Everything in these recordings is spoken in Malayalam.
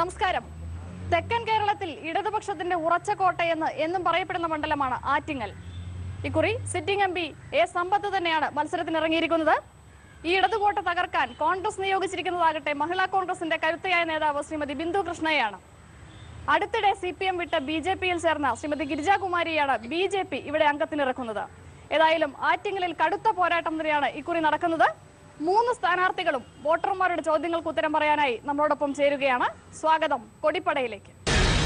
നമസ്കാരം തെക്കൻ കേരളത്തിൽ ഇടതുപക്ഷത്തിന്റെ ഉറച്ച കോട്ടയെന്ന് എന്നും പറയപ്പെടുന്ന മണ്ഡലമാണ് ആറ്റിങ്ങൽ ഇക്കുറി sitting M P A Sampath തന്നെയാണ് മത്സരത്തിന് ഇറങ്ങിയിരിക്കുന്നത് ഈ ഇടതുകോട്ട തകർക്കാൻ കോൺഗ്രസ് നിയോഗിച്ചിരിക്കുന്നതാകട്ടെ മഹിളാ കോൺഗ്രസിന്റെ കരുത്തയായ നേതാവ് ശ്രീമതി ബിന്ദു കൃഷ്ണയാണ് അടുത്തിടെ സി പി എം വിട്ട് ബി ജെ പിയിൽ ചേർന്ന ശ്രീമതി ഗിരിജാകുമാരിയാണ് ബി ജെ പി ഇവിടെ അംഗത്തിനിറക്കുന്നത് ഏതായാലും ആറ്റിങ്ങലിൽ കടുത്ത പോരാട്ടം തന്നെയാണ് ഇക്കുറി നടക്കുന്നത് മൂന്ന് സ്ഥാനാർത്ഥികളും വോട്ടർമാരുടെ ചോദ്യങ്ങൾക്ക് ഉത്തരം പറയാനായി നമ്മളോടൊപ്പം ചേരുകയാണ് സ്വാഗതം കൊടിപ്പടയിലേക്ക്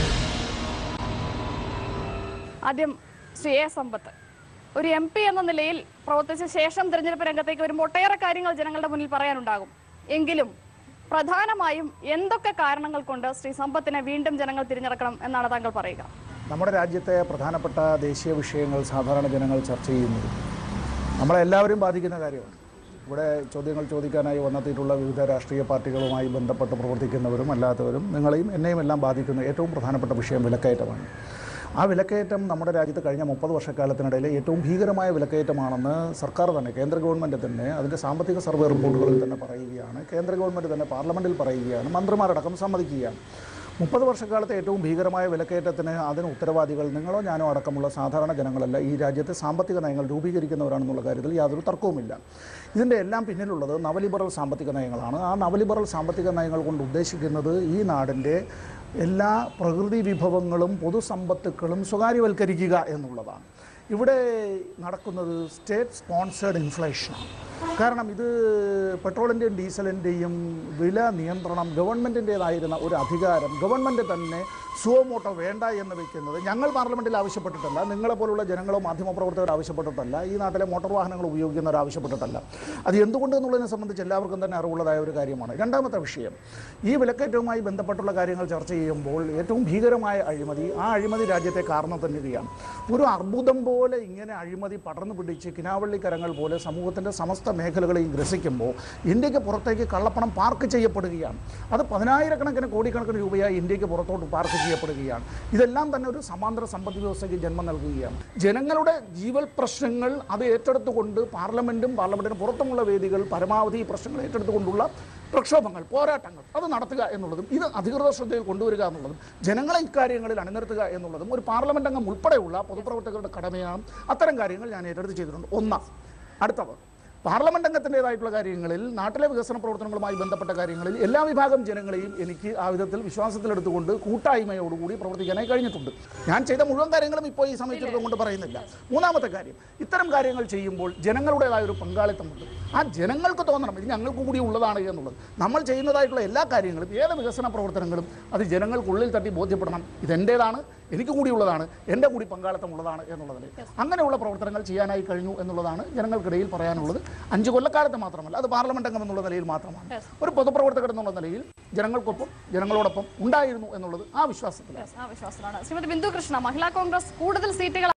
ആദ്യം ശ്രീ എ സമ്പത്ത് ഒരു എം പി എന്ന നിലയിൽ പ്രവർത്തിച്ച ശേഷം തിരഞ്ഞെടുപ്പ് രംഗത്തേക്ക് വരുമ്പോൾ ഒട്ടേറെ കാര്യങ്ങൾ ജനങ്ങളുടെ മുന്നിൽ പറയാനുണ്ടാകും എങ്കിലും പ്രധാനമായും എന്തൊക്കെ കാരണങ്ങൾ കൊണ്ട് ശ്രീ സമ്പത്തിനെ വീണ്ടും ജനങ്ങൾ തിരഞ്ഞെടുക്കണം എന്നാണ് താങ്കൾ പറയുക നമ്മുടെ രാജ്യത്തെ പ്രധാനപ്പെട്ട ദേശീയ വിഷയങ്ങൾ സാധാരണ ജനങ്ങൾ ചർച്ച ചെയ്യുന്നത് നമ്മളെല്ലാവരും ബാധിക്കുന്ന കാര്യമാണ് ഇവിടെ ചോദ്യങ്ങൾ ചോദിക്കാനായി വന്നെത്തിയിട്ടുള്ള വിവിധ രാഷ്ട്രീയ പാർട്ടികളുമായി ബന്ധപ്പെട്ട് പ്രവർത്തിക്കുന്നവരും അല്ലാത്തവരും നിങ്ങളെയും എന്നെയും എല്ലാം ബാധിക്കുന്ന ഏറ്റവും പ്രധാനപ്പെട്ട വിഷയം വിലക്കയറ്റമാണ് ആ വിലക്കയറ്റം നമ്മുടെ രാജ്യത്ത് കഴിഞ്ഞ മുപ്പത് വർഷക്കാലത്തിനിടയിൽ ഏറ്റവും ഭീകരമായ വിലക്കയറ്റമാണെന്ന് സർക്കാർ തന്നെ കേന്ദ്ര ഗവൺമെൻറ് തന്നെ അതിൻ്റെ സാമ്പത്തിക സർവേ റിപ്പോർട്ടുകളിൽ തന്നെ പറയുകയാണ് കേന്ദ്ര ഗവൺമെൻറ് തന്നെ പാർലമെൻറ്റിൽ പറയുകയാണ് മന്ത്രിമാരടക്കം സമ്മതിക്കുകയാണ് മുപ്പത് വർഷക്കാലത്തെ ഏറ്റവും ഭീകരമായ വിലക്കയറ്റത്തിന് അതിന് ഉത്തരവാദികൾ നിങ്ങളോ ഞാനോ അടക്കമുള്ള സാധാരണ ജനങ്ങളല്ല ഈ രാജ്യത്തെ സാമ്പത്തിക നയങ്ങൾ രൂപീകരിക്കുന്നവരാണെന്നുള്ള കാര്യത്തിൽ യാതൊരു തർക്കവുമില്ല ഇതിൻ്റെ എല്ലാം പിന്നിലുള്ളത് നവലിബറൽ സാമ്പത്തിക നയങ്ങളാണ് ആ നവലിബറൽ സാമ്പത്തിക നയങ്ങൾ കൊണ്ട് ഉദ്ദേശിക്കുന്നത് ഈ നാടിൻ്റെ എല്ലാ പ്രകൃതി വിഭവങ്ങളും പൊതുസമ്പത്തുക്കളും സ്വകാര്യവൽക്കരിക്കുക എന്നുള്ളതാണ് ഇവിടെ നടക്കുന്നത് സ്റ്റേറ്റ് സ്പോൺസേഡ് ഇൻഫ്ലേഷനാണ് കാരണം ഇത് പെട്രോളിൻ്റെയും ഡീസലിൻ്റെയും വില നിയന്ത്രണം ഗവൺമെൻറ്റിൻ്റേതായിരുന്ന ഒരു അധികാരം ഗവൺമെൻറ് തന്നെ സുവമോട്ടോ വേണ്ട എന്ന് വെക്കുന്നത് ഞങ്ങൾ പാർലമെൻറ്റിൽ ആവശ്യപ്പെട്ടിട്ടല്ല നിങ്ങളെപ്പോലുള്ള ജനങ്ങളോ മാധ്യമപ്രവർത്തകർ ആവശ്യപ്പെട്ടിട്ടല്ല ഈ നാട്ടിലെ മോട്ടോർ വാഹനങ്ങൾ ഉപയോഗിക്കുന്നവർ ആവശ്യപ്പെട്ടിട്ടല്ല അത് എന്തുകൊണ്ട് എന്നുള്ളതിനെ സംബന്ധിച്ച് എല്ലാവർക്കും തന്നെ അറിവുള്ളതായ ഒരു കാര്യമാണ് രണ്ടാമത്തെ വിഷയം ഈ വിലക്കയറ്റവുമായി ബന്ധപ്പെട്ടുള്ള കാര്യങ്ങൾ ചർച്ച ചെയ്യുമ്പോൾ ഏറ്റവും ഭീകരമായ അഴിമതി ആ അഴിമതി രാജ്യത്തെ കാരണം തന്നെയാണ് ഒരു അർബുദം പോലെ ഇങ്ങനെ അഴിമതി പടർന്നു പിടിച്ച് കിനാവള്ളിക്കരങ്ങൾ പോലെ സമൂഹത്തിൻ്റെ സമസ്ത മേഖലകളെയും ഗ്രസിക്കുമ്പോൾ ഇന്ത്യക്ക് പുറത്തേക്ക് കള്ളപ്പണം പാർക്ക് ചെയ്യപ്പെടുകയാണ് അത് പതിനായിരക്കണക്കിന് കോടിക്കണക്കിന് രൂപയായി ഇന്ത്യക്ക് പുറത്തോട്ട് പാർക്ക് ചെയ്യപ്പെടുകയാണ് ഇതെല്ലാം തന്നെ ഒരു സമാന്തര സമ്പദ് വ്യവസ്ഥയ്ക്ക് ജന്മം നൽകുകയാണ് ജനങ്ങളുടെ ജീവൽ പ്രശ്നങ്ങൾ അത് ഏറ്റെടുത്തുകൊണ്ട് പാർലമെൻറ്റും പാർലമെൻറ്റിന് പുറത്തുമുള്ള വേദികൾ പരമാവധി ഈ പ്രശ്നങ്ങൾ ഏറ്റെടുത്തുകൊണ്ടുള്ള പ്രക്ഷോഭങ്ങൾ പോരാട്ടങ്ങൾ അത് നടത്തുക എന്നുള്ളതും ഇത് അധികൃതർ ശ്രദ്ധയിൽ കൊണ്ടുവരിക എന്നുള്ളതും ജനങ്ങളെ ഇക്കാര്യങ്ങളിൽ അണിനിർത്തുക എന്നുള്ളതും ഒരു പാർലമെന്റ് അംഗം ഉൾപ്പെടെയുള്ള പൊതുപ്രവർത്തകരുടെ കടമയാണ് അത്തരം കാര്യങ്ങൾ ഞാൻ ഏറ്റെടുത്ത് ചെയ്തിട്ടുണ്ട് ഒന്ന് അടുത്തത് പാർലമെന്റ് അംഗത്തിൻ്റെതായിട്ടുള്ള കാര്യങ്ങളിൽ നാട്ടിലെ വികസന പ്രവർത്തനങ്ങളുമായി ബന്ധപ്പെട്ട കാര്യങ്ങളിൽ എല്ലാ വിഭാഗം ജനങ്ങളെയും എനിക്ക് ആ വിധത്തിൽ വിശ്വാസത്തിലെടുത്തുകൊണ്ട് കൂട്ടായ്മയോടുകൂടി പ്രവർത്തിക്കാനായി കഴിഞ്ഞിട്ടുണ്ട് ഞാൻ ചെയ്ത മുഴുവൻ കാര്യങ്ങളും ഇപ്പോൾ ഈ സമയത്തെടുത്തും കൊണ്ട് പറയുന്നില്ല മൂന്നാമത്തെ കാര്യം ഇത്തരം കാര്യങ്ങൾ ചെയ്യുമ്പോൾ ജനങ്ങളുടേതായ ഒരു പങ്കാളിത്തമുണ്ട് ആ ജനങ്ങൾക്ക് തോന്നണം ഇത് ഞങ്ങൾക്ക് കൂടി ഉള്ളതാണ് എന്നുള്ളത് നമ്മൾ ചെയ്യുന്നതായിട്ടുള്ള എല്ലാ കാര്യങ്ങളും ഏത് വികസന പ്രവർത്തനങ്ങളും അത് ജനങ്ങൾക്കുള്ളിൽ തട്ടി ബോധ്യപ്പെടണം ഇതെൻ്റേതാണ് എനിക്ക് കൂടിയുള്ളതാണ് എൻ്റെ കൂടി പങ്കാളിത്തമുള്ളതാണ് എന്നുള്ളതിൽ അങ്ങനെയുള്ള പ്രവർത്തനങ്ങൾ ചെയ്യാനായി കഴിഞ്ഞു എന്നുള്ളതാണ് ജനങ്ങൾക്കിടയിൽ പറയാനുള്ളത് അഞ്ച് കൊല്ലക്കാലത്ത് മാത്രമല്ല അത് പാർലമെന്റ് അംഗം എന്നുള്ള നിലയിൽ മാത്രമാണ് ഒരു പൊതുപ്രവർത്തകൻ എന്നുള്ള നിലയിൽ ജനങ്ങൾക്കൊപ്പം ജനങ്ങളോടൊപ്പം ഉണ്ടായിരുന്നു എന്നുള്ളത് ആ വിശ്വാസത്തിലാണ് Yes, ആ വിശ്വാസത്തിലാണ് ശ്രീമതി ബിന്ദു കൃഷ്ണ മഹിളാ കോൺഗ്രസ് കൂടുതൽ സീറ്റുകൾ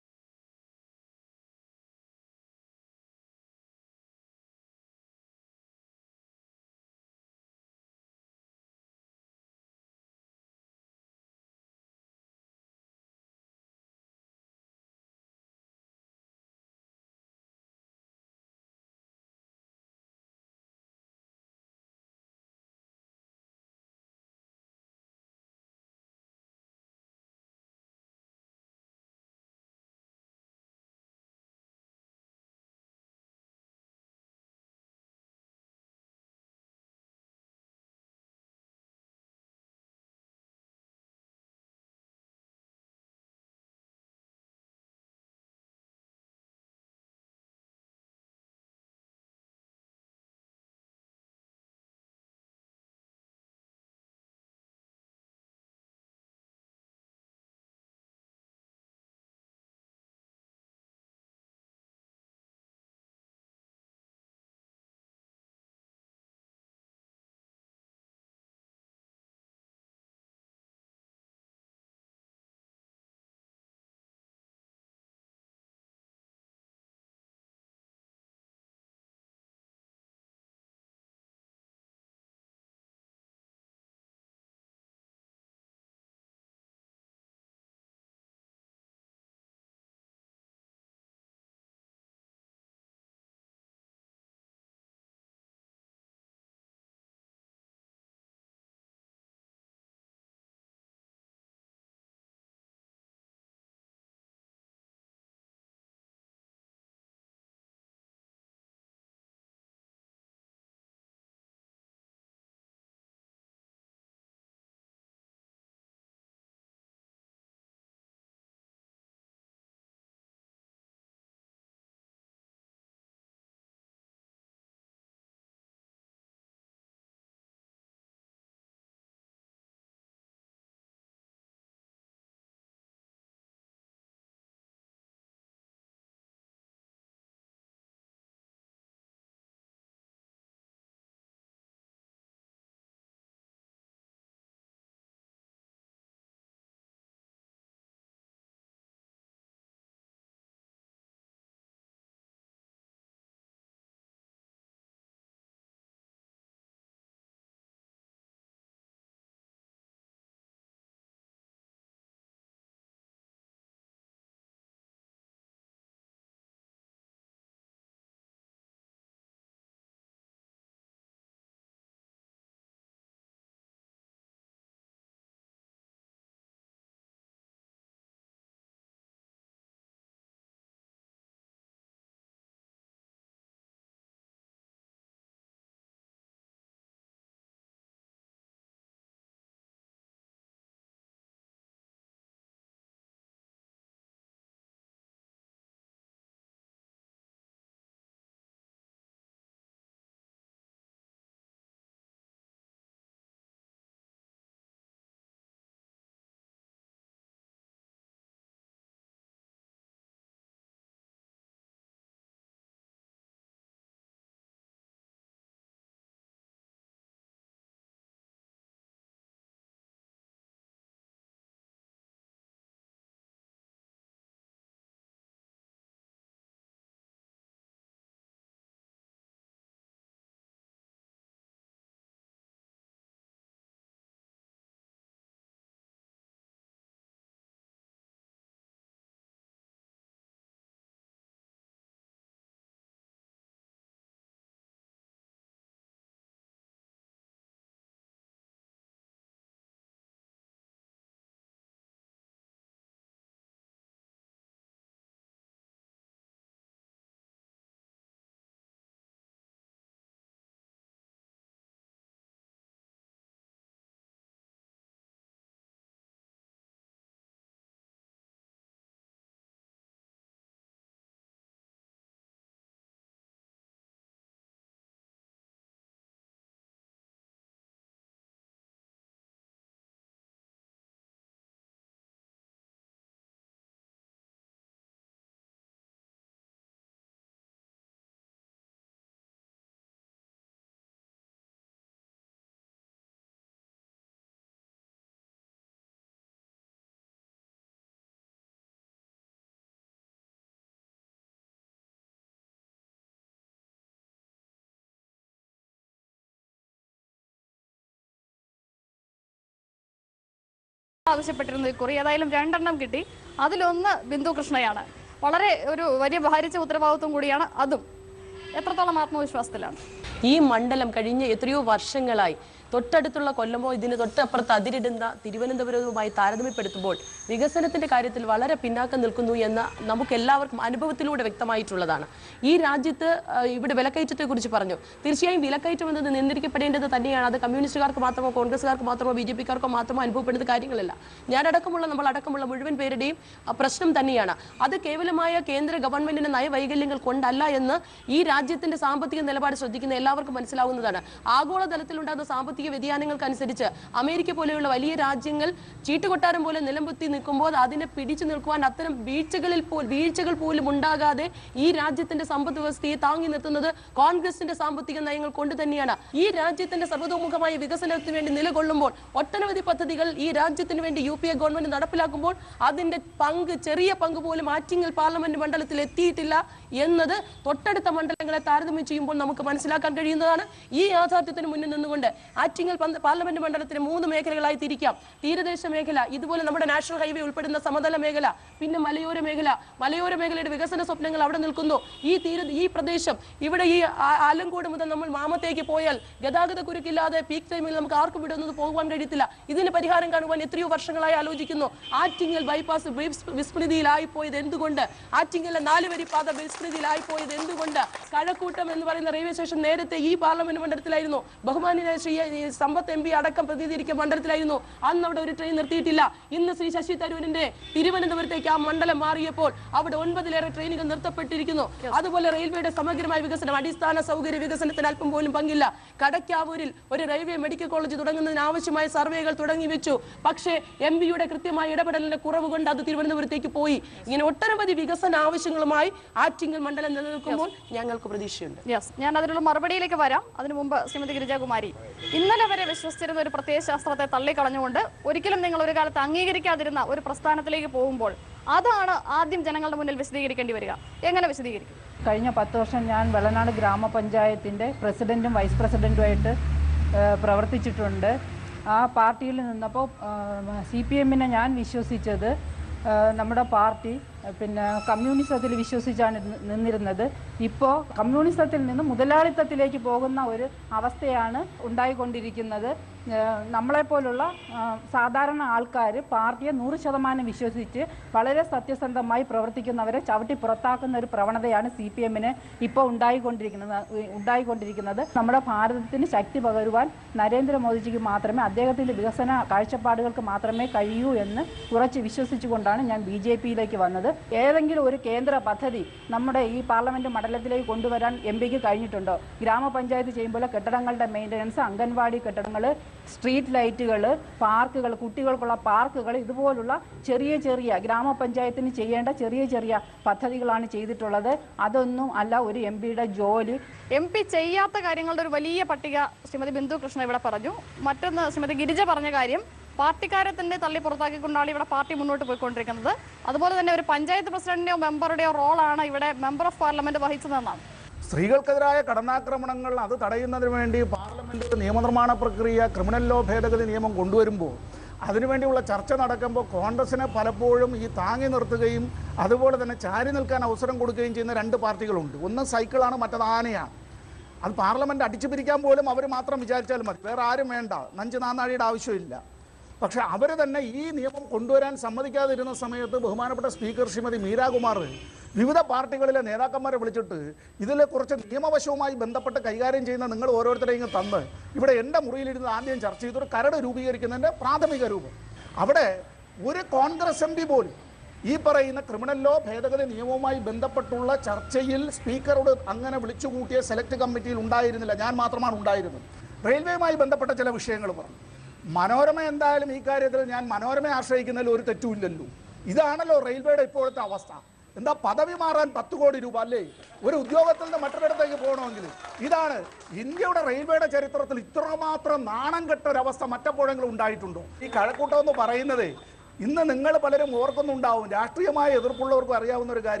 ആവശ്യപ്പെട്ടിരുന്നു ഇക്കുറി ഏതായാലും രണ്ടെണ്ണം കിട്ടി അതിലൊന്ന് ബിന്ദു കൃഷ്ണയാണ് വളരെ ഒരു വലിയ ഭാരിച്ച ഉത്തരവാദിത്വം കൂടിയാണ് അതും എത്രത്തോളം ആത്മവിശ്വാസത്തിലാണ് ഈ മണ്ഡലം കഴിഞ്ഞ എത്രയോ വർഷങ്ങളായി തൊട്ടടുത്തുള്ള കൊല്ലമോ ഇതിന് തൊട്ടപ്പുറത്ത് അതിരിടുന്ന തിരുവനന്തപുരവുമായി താരതമ്യപ്പെടുത്തുമ്പോൾ വികസനത്തിന്റെ കാര്യത്തിൽ വളരെ പിന്നാക്കം നിൽക്കുന്നു എന്ന് നമുക്ക് എല്ലാവർക്കും അനുഭവത്തിലൂടെ വ്യക്തമായിട്ടുള്ളതാണ് ഈ രാജ്യത്ത് ആ, ഇവിടെ വിലക്കയറ്റത്തെ കുറിച്ച് പറഞ്ഞു തീർച്ചയായും വിലക്കയറ്റം എന്നത് നിയന്ത്രിക്കപ്പെടേണ്ടത് തന്നെയാണ് അത് കമ്മ്യൂണിസ്റ്റുകാർക്ക് മാത്രമോ കോൺഗ്രസ്സുകാർക്ക് മാത്രമോ ബി ജെ പിക്കാർക്കോ മാത്രമോ അനുഭവപ്പെടുന്ന കാര്യങ്ങളല്ല ഞാനടക്കമുള്ള നമ്മൾ അടക്കമുള്ള മുഴുവൻ പേരുടെയും ആ, പ്രശ്നം തന്നെയാണ് അത് കേവലമായ കേന്ദ്ര ഗവൺമെന്റിന്റെ നയവൈകല്യങ്ങൾ കൊണ്ടല്ല എന്ന് ഈ രാജ്യത്തിന്റെ സാമ്പത്തിക നിലപാട് ശ്രദ്ധിക്കുന്ന എല്ലാവർക്കും മനസ്സിലാവുന്നതാണ് ആഗോളതലത്തിലുണ്ടാകുന്ന സാമ്പത്തിക വ്യതിയാനങ്ങൾക്കനുസരിച്ച് അമേരിക്ക പോലെയുള്ള വലിയ രാജ്യങ്ങൾ ചീട്ടുകൊട്ടാരം പോലെ നിലംപൊത്തി നിൽക്കുമ്പോൾ അതിനെ പിടിച്ചു നിൽക്കുവാൻ അത്തരം വീഴ്ചകളിൽ പോ- വീഴ്ചകൾ പോലും ഉണ്ടാകാതെ ഈ രാജ്യത്തിന്റെ സമ്പദ് വ്യവസ്ഥയെ താങ്ങി നിർത്തുന്നത് കോൺഗ്രസിന്റെ സാമ്പത്തിക നയങ്ങൾ കൊണ്ട് തന്നെയാണ് ഈ രാജ്യത്തിന്റെ സർവ്വതോമുഖമായ വികസനത്തിന് വേണ്ടി നിലകൊള്ളുമ്പോൾ ഒട്ടനവധി പദ്ധതികൾ ഈ രാജ്യത്തിന് വേണ്ടി യു പി എ ഗവൺമെന്റ് നടപ്പിലാക്കുമ്പോൾ അതിന്റെ പങ്ക് ചെറിയ പങ്ക് പോലും ആറ്റിങ്ങൽ പാർലമെന്റ് മണ്ഡലത്തിൽ എത്തിയിട്ടില്ല എന്നത് തൊട്ടടുത്ത മണ്ഡലങ്ങളെ താരതമ്യം ചെയ്യുമ്പോൾ നമുക്ക് മനസ്സിലാക്കാൻ കഴിയുന്നതാണ് ഈ യാഥാർത്ഥ്യത്തിന് മുന്നിൽ നിന്നുകൊണ്ട് ആറ്റിങ്ങൽ പന്ത- പാർലമെന്റ് മണ്ഡലത്തിന് മൂന്ന് മേഖലകളായി തിരിക്കാം തീരദേശ മേഖല ഇതുപോലെ നമ്മുടെ നാഷണൽ ഹൈവേ ഉൾപ്പെടുന്ന സമതല മേഖല പിന്നെ മലയോര മേഖല മലയോര മേഖലയുടെ വികസന സ്വപ്നങ്ങൾ അവിടെ നിൽക്കുന്നു ഈ തീര ഈ പ്രദേശം ഇവിടെ ഈ ആ- ആലങ്കോട് മുതൽ നമ്മൾ മാമത്തേക്ക് പോയാൽ ഗതാഗത കുരുക്കില്ലാതെ പീക്ക് ടൈമിൽ നമുക്ക് ആർക്കും ഇവിടെ ഒന്നും പോകുവാൻ കഴിയത്തില്ല ഇതിന് പരിഹാരം കാണുവാൻ എത്രയോ വർഷങ്ങളായി ആലോചിക്കുന്നു ആറ്റിങ്ങൽ ബൈപ്പാസ് വിസ്- വിസ്മൃതിയിലായി പോയത് എന്തുകൊണ്ട് ആറ്റിങ്ങലിലെ നാലുവരി പാത വിസ്മൃതിയിലായി പോയത് എന്തുകൊണ്ട് കഴക്കൂട്ടം എന്ന് പറയുന്ന റെയിൽവേ സ്റ്റേഷൻ നേരത്തെ ഈ പാർലമെന്റ് മണ്ഡലത്തിലായിരുന്നു ബഹുമാനിയായ ശ്രീ ഈ സമ്പത്ത് എം പി അടക്കം പ്രതിനിധീകരിക്കുന്ന മണ്ഡലത്തിലായിരുന്നു അന്ന് അവിടെ ഒരു ട്രെയിൻ നിർത്തിയിട്ടില്ല ഇന്ന് ശ്രീ ശശി തരൂരിന്റെ തിരുവനന്തപുരത്തേക്ക് ആ മണ്ഡലം മാറിയപ്പോൾ അവിടെ ഒൻപതിലേറെ ട്രെയിനുകൾ നിർത്തപ്പെട്ടിരിക്കുന്നു അതുപോലെ റെയിൽവേയുടെ സമഗ്രമായ വികസനം അടിസ്ഥാന സൗകര്യ വികസനത്തിന് അല്പം പോലും പങ്കില്ല കടക്കാവൂരിൽ ഒരു റെയിൽവേ മെഡിക്കൽ കോളേജ് തുടങ്ങുന്നതിന് ആവശ്യമായ സർവേകൾ തുടങ്ങി വെച്ചു പക്ഷേ എം പിയുടെ കൃത്യമായ ഇടപെടലിന്റെ കുറവ് കൊണ്ട് അത് തിരുവനന്തപുരത്തേക്ക് പോയി ഇങ്ങനെ ഒട്ടനവധി വികസന ആവശ്യങ്ങളുമായി ആറ്റിങ്ങൽ മണ്ഡലം നിലനിൽക്കുമ്പോൾ ഞങ്ങൾക്ക് പ്രതീക്ഷയുണ്ട് യെസ് ഞാൻ അതിനുള്ള മറുപടിയിലേക്ക് വരാം അതിനു മുമ്പ് ശ്രീമതി ഗിരിജാകുമാരി ഇന്നലെ വരെ വിശ്വസിച്ചിരുന്ന ഒരു പ്രത്യയശാസ്ത്രത്തെ തള്ളിക്കളഞ്ഞുകൊണ്ട് ഒരിക്കലും നിങ്ങൾ ഒരു കാലത്ത് അംഗീകരിക്കാതിരുന്ന ഒരു പ്രസ്ഥാനത്തിലേക്ക് പോകുമ്പോൾ അതാണ് ആദ്യം ജനങ്ങളുടെ മുന്നിൽ വിശദീകരിക്കേണ്ടി വരിക എങ്ങനെ വിശദീകരിക്കും കഴിഞ്ഞ പത്ത് വർഷം ഞാൻ വെള്ളനാട് ഗ്രാമപഞ്ചായത്തിൻ്റെ പ്രസിഡൻറ്റും വൈസ് പ്രസിഡൻറ്റുമായിട്ട് ഏഹ്, പ്രവർത്തിച്ചിട്ടുണ്ട് ആ പാർട്ടിയിൽ നിന്നപ്പോൾ സി പി എമ്മിനെ ഞാൻ വിശ്വസിച്ചത് ഏഹ്, നമ്മുടെ പാർട്ടി ഏഹ്, പിന്നെ കമ്മ്യൂണിസത്തിൽ വിശ്വസിച്ചാണ് നി- നിന്നിരുന്നത് ഇപ്പോൾ കമ്മ്യൂണിസത്തിൽ നിന്ന് മുതലാളിത്തത്തിലേക്ക് പോകുന്ന ഒരു അവസ്ഥയാണ് ഉണ്ടായിക്കൊണ്ടിരിക്കുന്നത് ഏഹ്, നമ്മളെപ്പോലുള്ള ഏഹ്, സാധാരണ ആൾക്കാർ പാർട്ടിയെ നൂറ് ശതമാനം വിശ്വസിച്ച് വളരെ സത്യസന്ധമായി പ്രവർത്തിക്കുന്നവരെ ചവിട്ടി പുറത്താക്കുന്ന ഒരു പ്രവണതയാണ് സി പി എമ്മിന് ഇപ്പോൾ ഉണ്ടായിക്കൊണ്ടിരിക്കുന്നത് ഉണ്ടായിക്കൊണ്ടിരിക്കുന്നത് നമ്മുടെ ഭാരതത്തിന് ശക്തി പകരുവാൻ നരേന്ദ്രമോദിജിക്ക് മാത്രമേ അദ്ദേഹത്തിൻ്റെ വികസന കാഴ്ചപ്പാടുകൾക്ക് മാത്രമേ കഴിയൂ എന്ന് ഉറച്ച് വിശ്വസിച്ചുകൊണ്ടാണ് ഞാൻ ബി ജെ പിയിലേക്ക് വന്നത് ഏതെങ്കിലും ഒരു കേന്ദ്ര പദ്ധതി നമ്മുടെ ഈ പാർലമെന്റ് മണ്ഡലത്തിലേക്ക് കൊണ്ടുവരാൻ എം പിക്ക് കഴിഞ്ഞിട്ടുണ്ടോ ഗ്രാമപഞ്ചായത്ത് ചെയ്യുമ്പോൾ കെട്ടിടങ്ങളുടെ മെയിൻ്റനൻസ് അംഗൻവാടി കെട്ടിടങ്ങൾ സ്ട്രീറ്റ് ലൈറ്റുകൾ പാർക്കുകൾ കുട്ടികൾക്കുള്ള പാർക്കുകൾ ഇതുപോലുള്ള ചെറിയ ചെറിയ ഗ്രാമപഞ്ചായത്തിന് ചെയ്യേണ്ട ചെറിയ ചെറിയ പദ്ധതികളാണ് ചെയ്തിട്ടുള്ളത് അതൊന്നും അല്ല ഒരു എം പിയുടെ ജോലി എം പി ചെയ്യാത്ത കാര്യങ്ങളുടെ ഒരു വലിയ പട്ടിക ശ്രീമതി ബിന്ദു കൃഷ്ണ ഇവിടെ പറഞ്ഞു മറ്റൊന്ന് ശ്രീമതി ഗിരിജ പറഞ്ഞ കാര്യം പാർട്ടിക്കാരെ തന്നെ തള്ളി പുറത്താക്കിക്കൊണ്ടാണ് ഇവിടെ പാർട്ടി മുന്നോട്ട് പോയിക്കൊണ്ടിരിക്കുന്നത് അതുപോലെ തന്നെ ഒരു പഞ്ചായത്ത് പ്രസിഡന്റിന്റെയോ മെമ്പറുടെയോ റോളാണ് ഇവിടെ മെമ്പർ ഓഫ് പാർലമെന്റ് വഹിച്ചതെന്നാണ് സ്ത്രീകൾക്കെതിരായ കടന്നാക്രമണങ്ങൾ അത് തടയുന്നതിന് വേണ്ടി പാർലമെന്റ് നിയമനിർമ്മാണ പ്രക്രിയ ക്രിമിനൽ ലോ ഭേദഗതി നിയമം കൊണ്ടുവരുമ്പോൾ അതിനുവേണ്ടിയുള്ള ചർച്ച നടക്കുമ്പോൾ കോൺഗ്രസിനെ പലപ്പോഴും ഈ താങ്ങി നിർത്തുകയും അതുപോലെ തന്നെ ചാരി നിൽക്കാൻ അവസരം കൊടുക്കുകയും ചെയ്യുന്ന രണ്ട് പാർട്ടികളുണ്ട് ഒന്ന് സൈക്കിളാണ് മറ്റത് ആനയാണ് അത് പാർലമെന്റ് അടിച്ചു പിരിക്കാൻ പോലും അവർ മാത്രം വിചാരിച്ചാലും മതി വേറെ ആരും വേണ്ട നഞ്ച് നാന്നാഴിയുടെ ആവശ്യമില്ല പക്ഷേ അവർ തന്നെ ഈ നിയമം കൊണ്ടുവരാൻ സമ്മതിക്കാതിരുന്ന സമയത്ത് ബഹുമാനപ്പെട്ട സ്പീക്കർ ശ്രീമതി മീരാകുമാർ വിവിധ പാർട്ടികളിലെ നേതാക്കന്മാരെ വിളിച്ചിട്ട് ഇതിൽ കുറച്ച് നിയമവശവുമായി ബന്ധപ്പെട്ട് കൈകാര്യം ചെയ്യുന്ന നിങ്ങൾ ഓരോരുത്തരെയും തന്ന് ഇവിടെ എൻ്റെ മുറിയിലിരുന്ന് ആദ്യം ചർച്ച ചെയ്തൊരു കരട് രൂപീകരിക്കുന്നതിൻ്റെ പ്രാഥമിക രൂപം അവിടെ ഒരു കോൺഗ്രസ് എം പി പോലും ഈ പറയുന്ന ക്രിമിനൽ ലോ ഭേദഗതി നിയമവുമായി ബന്ധപ്പെട്ടുള്ള ചർച്ചയിൽ സ്പീക്കറോട് അങ്ങനെ വിളിച്ചുകൂട്ടിയ സെലക്ട് കമ്മിറ്റിയിൽ ഉണ്ടായിരുന്നില്ല ഞാൻ മാത്രമാണ് ഉണ്ടായിരുന്നത് റെയിൽവേയുമായി ബന്ധപ്പെട്ട ചില വിഷയങ്ങൾ പറഞ്ഞു മനോരമ എന്തായാലും ഈ കാര്യത്തിൽ ഞാൻ മനോരമയെ ആശ്രയിക്കുന്നതിൽ ഒരു തെറ്റുമില്ലല്ലോ ഇതാണല്ലോ റെയിൽവേയുടെ ഇപ്പോഴത്തെ അവസ്ഥ എന്താ പദവി മാറാൻ പത്ത് കോടി രൂപ അല്ലേ ഒരു ഉദ്യോഗത്തിൽ നിന്ന് മറ്റൊരിടത്തേക്ക് പോകണമെങ്കിൽ ഇതാണ് ഇന്ത്യയുടെ റെയിൽവേയുടെ ചരിത്രത്തിൽ ഇത്രമാത്രം നാണം കെട്ട ഒരവസ്ഥ മറ്റെപ്പോഴെങ്കിലും ഉണ്ടായിട്ടുണ്ടോ ഈ കഴക്കൂട്ടം എന്ന് പറയുന്നത് ഇന്ന് നിങ്ങൾ പലരും ഓർക്കുന്നുണ്ടാവും രാഷ്ട്രീയമായ എതിർപ്പുള്ളവർക്കും അറിയാവുന്ന ഒരു കാര്യം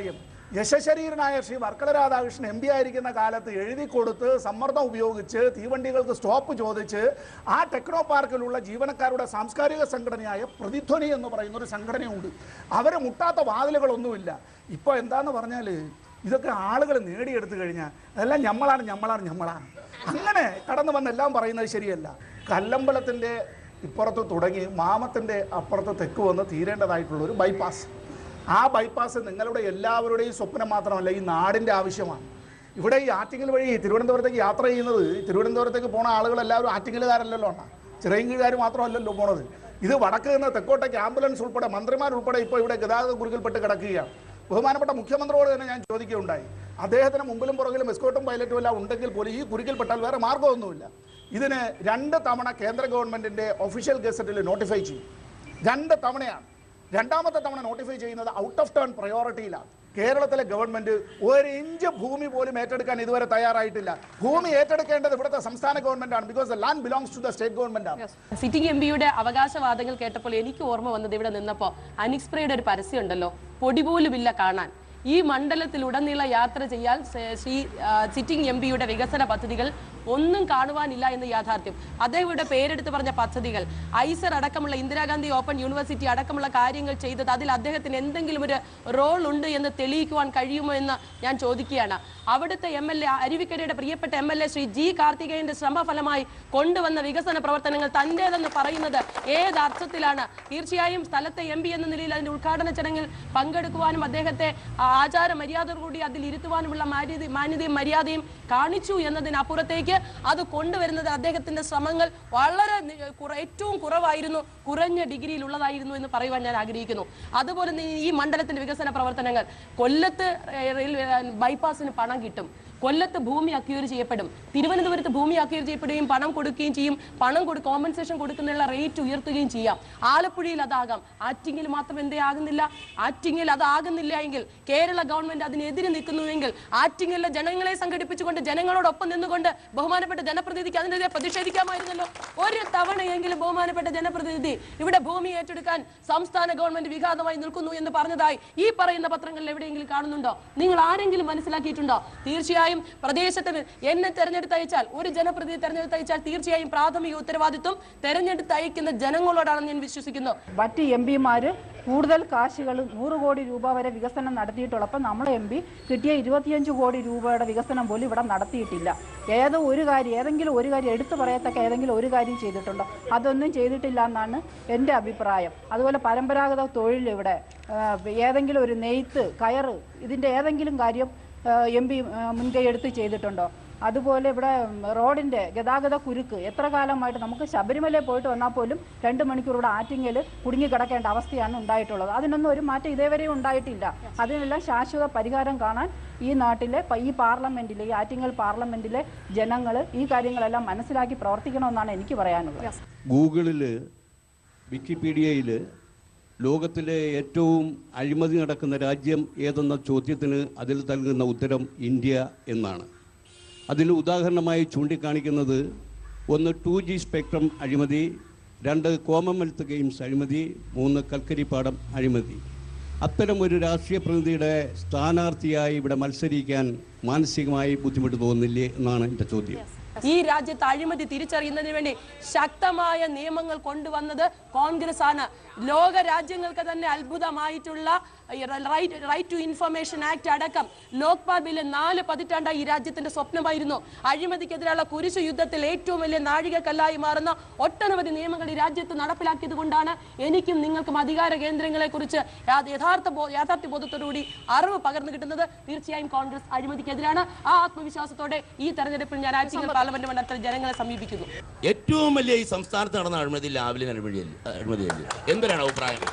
യശശരീരനായ ശ്രീ വർക്കല രാധാകൃഷ്ണൻ എം പി ആയിരിക്കുന്ന കാലത്ത് എഴുതി കൊടുത്ത് സമ്മർദ്ദം ഉപയോഗിച്ച് തീവണ്ടികൾക്ക് സ്റ്റോപ്പ് ചോദിച്ച് ആ ടെക്നോ പാർക്കിലുള്ള ജീവനക്കാരുടെ സാംസ്കാരിക സംഘടനയായ പ്രതിധ്വനി എന്ന് പറയുന്ന ഒരു സംഘടനയുണ്ട് അവർ മുട്ടാത്ത വാതിലുകളൊന്നുമില്ല ഇപ്പോൾ എന്താന്ന് പറഞ്ഞാൽ ഇതൊക്കെ ആളുകൾ നേടിയെടുത്തു കഴിഞ്ഞാൽ അതെല്ലാം ഞമ്മളാണ് ഞമ്മളാണ് ഞമ്മളാണ് അങ്ങനെ കടന്നു വന്ന് എല്ലാം പറയുന്നത് ശരിയല്ല കല്ലമ്പലത്തിൻ്റെ ഇപ്പുറത്ത് തുടങ്ങി മാമത്തിൻ്റെ അപ്പുറത്ത് തെക്ക് വന്ന് തീരേണ്ടതായിട്ടുള്ള ഒരു ബൈപ്പാസ് ആ ബൈപ്പാസ് നിങ്ങളുടെ എല്ലാവരുടെയും സ്വപ്നം മാത്രമല്ല ഈ നാടിൻ്റെ ആവശ്യമാണ് ഇവിടെ ഈ ആറ്റിങ്ങൽ വഴി തിരുവനന്തപുരത്തേക്ക് യാത്ര ചെയ്യുന്നത് തിരുവനന്തപുരത്തേക്ക് പോണ ആളുകൾ എല്ലാവരും ആറ്റിങ്ങലുകാരല്ലല്ലോ അണ്ണാ ചിറയൻകീഴുകാർ മാത്രമല്ലല്ലോ പോണത് ഇത് വടക്ക് നിന്ന് തെക്കോട്ടേക്ക് ആംബുലൻസ് ഉൾപ്പെടെ മന്ത്രിമാരുൾപ്പെടെ ഇപ്പോൾ ഇവിടെ ഗതാഗത കുരുക്കിൽപ്പെട്ട് കിടക്കുകയാണ് ബഹുമാനപ്പെട്ട മുഖ്യമന്ത്രിയോട് തന്നെ ഞാൻ ചോദിക്കുകയുണ്ടായി അദ്ദേഹത്തിന് മുമ്പിലും പുറകിലും എസ്കോട്ടും പൈലറ്റും എല്ലാം ഉണ്ടെങ്കിൽ പോലും ഈ കുരുക്കിൽപ്പെട്ടാൽ വേറെ മാർഗ്ഗമൊന്നുമില്ല ഇതിന് രണ്ട് തവണ കേന്ദ്ര ഗവൺമെന്റിന്റെ ഒഫീഷ്യൽ ഗസറ്റിൽ നോട്ടിഫൈ ചെയ്യും രണ്ട് തവണയാണ് രണ്ടാമത്തെ തവണ നോട്ടിഫൈ ചെയ്യുന്നത് ഔട്ട് ഓഫ് ടേൺ പ്രയോറിറ്റിയിലാണ് കേരളത്തിലെ ഗവൺമെന്റ് ഒരു ഇഞ്ച് ഭൂമി പോലും ഏറ്റെടുക്കാൻ ഇതുവരെ തയ്യാറായിട്ടില്ല ഭൂമി ഏറ്റെടുക്കേണ്ടത് ഇവിടുത്തെ സംസ്ഥാന ഗവൺമെന്റാണ് because the land belongs to the state government ആണ് സിറ്റിംഗ് എം പിയുടെ അവകാശവാദങ്ങൾ കേട്ടപ്പോൾ എനിക്ക് ഓർമ്മ വന്നത് ഇവിടെ നിന്നപ്പോ അനിക്സ്പ്രേയുടെ ഒരു പരസ്യം ഉണ്ടല്ലോ പൊടി പോലുമില്ല കാണാൻ ഈ മണ്ഡലത്തിൽ ഉടനീളം യാത്ര ചെയ്യാൻ സ- ശ്രീ ആ, സിറ്റിംഗ് എം പിയുടെ വികസന പദ്ധതികൾ ഒന്നും കാണുവാനില്ല എന്ന് യാഥാർത്ഥ്യം അദ്ദേഹം ഇവിടെ പേരെടുത്ത് പറഞ്ഞ പദ്ധതികൾ ഐസർ അടക്കമുള്ള ഇന്ദിരാഗാന്ധി ഓപ്പൺ യൂണിവേഴ്സിറ്റി അടക്കമുള്ള കാര്യങ്ങൾ ചെയ്തത് അതിൽ അദ്ദേഹത്തിന് എന്തെങ്കിലും ഒരു റോൾ ഉണ്ട് എന്ന് തെളിയിക്കുവാൻ കഴിയുമോ എന്ന് ഞാൻ ചോദിക്കുകയാണ് അവിടുത്തെ എം എൽ എ അരുവിക്കരയുടെ പ്രിയപ്പെട്ട M L A Shri G കാർത്തികേയന്റെ ശ്രമഫലമായി കൊണ്ടുവന്ന വികസന പ്രവർത്തനങ്ങൾ തന്റേതെന്ന് പറയുന്നത് ഏത് അർത്ഥത്തിലാണ് തീർച്ചയായും സ്ഥലത്തെ എം പി എന്ന നിലയിൽ അതിന്റെ ഉദ്ഘാടന ചടങ്ങിൽ പങ്കെടുക്കുവാനും അദ്ദേഹത്തെ ആ ആചാര മര്യാദയോടുകൂടി അതിൽ ഇരുത്തുവാനുമുള്ള മാന്യത മാന്യതയും മര്യാദയും കാണിച്ചു എന്നതിനപ്പുറത്തേക്ക് അത് കൊണ്ടുവരുന്നത് അദ്ദേഹത്തിന്റെ ശ്രമങ്ങൾ വളരെ നി- കുറ- ഏറ്റവും കുറവായിരുന്നു കുറഞ്ഞ ഡിഗ്രിയിലുള്ളതായിരുന്നു എന്ന് പറയുവാൻ ഞാൻ ആഗ്രഹിക്കുന്നു അതുപോലെ തന്നെ ഈ മണ്ഡലത്തിന്റെ വികസന പ്രവർത്തനങ്ങൾ കൊല്ലത്ത് ഏഹ്, റെയിൽവേ ബൈപ്പാസിന് പണം കിട്ടും കൊല്ലത്ത് ഭൂമി അക്യൂർ ചെയ്യപ്പെടും തിരുവനന്തപുരത്ത് ഭൂമി അക്യൂർ ചെയ്യപ്പെടുകയും പണം കൊടുക്കുകയും ചെയ്യും പണം കൊടു കോമ്പൻസേഷൻ കൊടുക്കുന്നതിനുള്ള റേറ്റ് ഉയർത്തുകയും ചെയ്യാം ആലപ്പുഴയിൽ അതാകാം ആറ്റിങ്ങിൽ മാത്രം എന്തേ ആകുന്നില്ല ആറ്റിങ്ങിൽ അതാകുന്നില്ല എങ്കിൽ കേരള ഗവൺമെന്റ് അതിനെതിരെ നിൽക്കുന്നുവെങ്കിൽ ആറ്റിങ്ങിലെ ജനങ്ങളെ സംഘടിപ്പിച്ചുകൊണ്ട് ജനങ്ങളോടൊപ്പം നിന്നുകൊണ്ട് ബഹുമാനപ്പെട്ട ജനപ്രതിനിധിക്ക് അതിനെതിരെ പ്രതിഷേധിക്കാമായിരുന്നല്ലോ ഒരു തവണയെങ്കിലും ബഹുമാനപ്പെട്ട ജനപ്രതിനിധി ഇവിടെ ഭൂമി ഏറ്റെടുക്കാൻ സംസ്ഥാന ഗവൺമെന്റ് വിഘാതമായി നിൽക്കുന്നു എന്ന് പറഞ്ഞതായി ഈ പറയുന്ന പത്രങ്ങളിൽ എവിടെയെങ്കിലും കാണുന്നുണ്ടോ നിങ്ങൾ ആരെങ്കിലും മനസ്സിലാക്കിയിട്ടുണ്ടോ തീർച്ചയായും പ്രദേശത്തിന് എന്നെ തെരഞ്ഞെടുത്ത് അയച്ചാൽ ഒരു ജനപ്രതിനിധി തെരഞ്ഞെടുത്ത് അയച്ചാൽ തീർച്ചയായും പ്രാഥമിക ഉത്തരവാദിത്വം തെരഞ്ഞെടുത്ത് അയക്കുന്ന ജനങ്ങളോടാണെന്ന് ഞാൻ വിശ്വസിക്കുന്നു മറ്റ് എം പിമാർ കൂടുതൽ കാശുകൾ നൂറ് കോടി രൂപ വരെ വികസനം നടത്തിയിട്ടുള്ളൂ അപ്പം നമ്മളെ എം പി കിട്ടിയ ഇരുപത്തിയഞ്ച് കോടി രൂപയുടെ വികസനം പോലും ഇവിടെ നടത്തിയിട്ടില്ല ഏതോ ഒരു കാര്യം ഏതെങ്കിലും ഒരു കാര്യം എടുത്തു പറയത്തക്ക ഏതെങ്കിലും ഒരു കാര്യം ചെയ്തിട്ടുണ്ടോ അതൊന്നും ചെയ്തിട്ടില്ല എന്നാണ് എൻ്റെ അഭിപ്രായം അതുപോലെ പരമ്പരാഗത തൊഴിൽ ഇവിടെ ആ, ഏതെങ്കിലും ഒരു നെയ്ത്ത് കയറ് ഇതിൻ്റെ ഏതെങ്കിലും കാര്യം എം പി മുൻകൈ എടുത്ത് ചെയ്തിട്ടുണ്ടോ അതുപോലെ ഇവിടെ ഉം, റോഡിന്റെ ഗതാഗത കുരുക്ക് എത്ര കാലമായിട്ട് നമുക്ക് ശബരിമലയിൽ പോയിട്ട് വന്നാൽ പോലും രണ്ട് മണിക്കൂർ ഇവിടെ ആറ്റിങ്ങൽ കുടുങ്ങി കിടക്കേണ്ട അവസ്ഥയാണ് ഉണ്ടായിട്ടുള്ളത് അതിനൊന്നും ഒരു മാറ്റം ഇതേവരെ ഉണ്ടായിട്ടില്ല അതിനെല്ലാം ശാശ്വത പരിഹാരം കാണാൻ ഈ നാട്ടിലെ പ- ഈ പാർലമെന്റിലെ ഈ ആറ്റിങ്ങൽ പാർലമെന്റിലെ ജനങ്ങൾ ഈ കാര്യങ്ങളെല്ലാം മനസ്സിലാക്കി പ്രവർത്തിക്കണമെന്നാണ് എനിക്ക് പറയാനുള്ളത് ഗൂഗിളിൽ വിക്കിപീഡിയയിൽ ലോകത്തിലെ ഏറ്റവും അഴിമതി നടക്കുന്ന രാജ്യം ഏതെന്ന ചോദ്യത്തിന് അതിൽ നൽകുന്ന ഉത്തരം ഇന്ത്യ എന്നാണ് അതിൽ ഉദാഹരണമായി ചൂണ്ടിക്കാണിക്കുന്നത് ഒന്ന് ടു ജി സ്പെക്ട്രം അഴിമതി രണ്ട് കോമൺവെൽത്ത് ഗെയിംസ് അഴിമതി മൂന്ന് കൽക്കരിപ്പാടം അഴിമതി അത്തരം ഒരു രാഷ്ട്രീയ പ്രതിനിധിയുടെ സ്ഥാനാർത്ഥിയായി ഇവിടെ മത്സരിക്കാൻ മാനസികമായി ബുദ്ധിമുട്ട് തോന്നുന്നില്ലേ എന്നാണ് എൻ്റെ ചോദ്യം ഈ രാജ്യത്ത് അഴിമതി തിരിച്ചറിയുന്നതിന് വേണ്ടി ശക്തമായ നിയമങ്ങൾ കൊണ്ടുവന്നത് കോൺഗ്രസ് ആണ് ലോക രാജ്യങ്ങൾക്ക് തന്നെ അത്ഭുതമായിട്ടുള്ള right right to information act അടക്കം ലോക്പാൽ ബില്ല് നാല് പതിറ്റാണ്ടായി ഈ രാജ്യത്തിന്റെ സ്വപ്നമായിരുന്നു അഴിമതിക്കെതിരെയുള്ള കുരിശു യുദ്ധത്തിൽ ഏറ്റവും വലിയ നാഴികക്കല്ലായി മാറുന്ന ഒട്ടനവധി നിയമങ്ങൾ ഈ രാജ്യത്ത് നടപ്പിലാക്കിയത് കൊണ്ടാണ് എനിക്കും നിങ്ങൾക്കും അധികാര കേന്ദ്രങ്ങളെ കുറിച്ച് യഥാർത്ഥ ബോ- യാഥാർത്ഥ്യ ബോധത്തോടുകൂടി അറിവ് പകർന്നു കിട്ടുന്നത് തീർച്ചയായും കോൺഗ്രസ് അഴിമതിക്കെതിരാണ് ആ ആത്മവിശ്വാസത്തോടെ ഈ തെരഞ്ഞെടുപ്പിൽ ഞാൻ ആറ്റിങ്ങൽ പാർലമെന്റ് മണ്ഡലത്തിൽ ജനങ്ങളെ സമീപിക്കുന്നു ഏറ്റവും വലിയ ഈ സംസ്ഥാനത്ത് നടന്ന അഴിമതി ലാവലിൻ അഴിമതിയല്ലേ അഴിമതിയല്ലേ എന്തൊരാണ് അഭിപ്രായം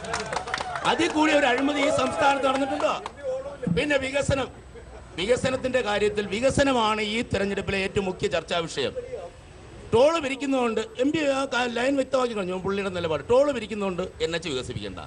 അതിൽ കൂടി ഒരു അഴിമതി ഈ സംസ്ഥാനത്ത് നടന്നിട്ടുണ്ടോ പിന്നെ വികസനം വികസനത്തിന്റെ കാര്യത്തിൽ വികസനമാണ് ഈ തെരഞ്ഞെടുപ്പിലെ ഏറ്റവും മുഖ്യ ചർച്ചാ വിഷയം ടോള് പിരിക്കുന്നതുകൊണ്ട് എം പി ലൈൻ വ്യക്തമാക്കി കഴിഞ്ഞു പുള്ളിയുടെ നിലപാട് ടോള് പിരിക്കുന്നതുകൊണ്ട് എൻ എച്ച് വികസിപ്പിക്കേണ്ട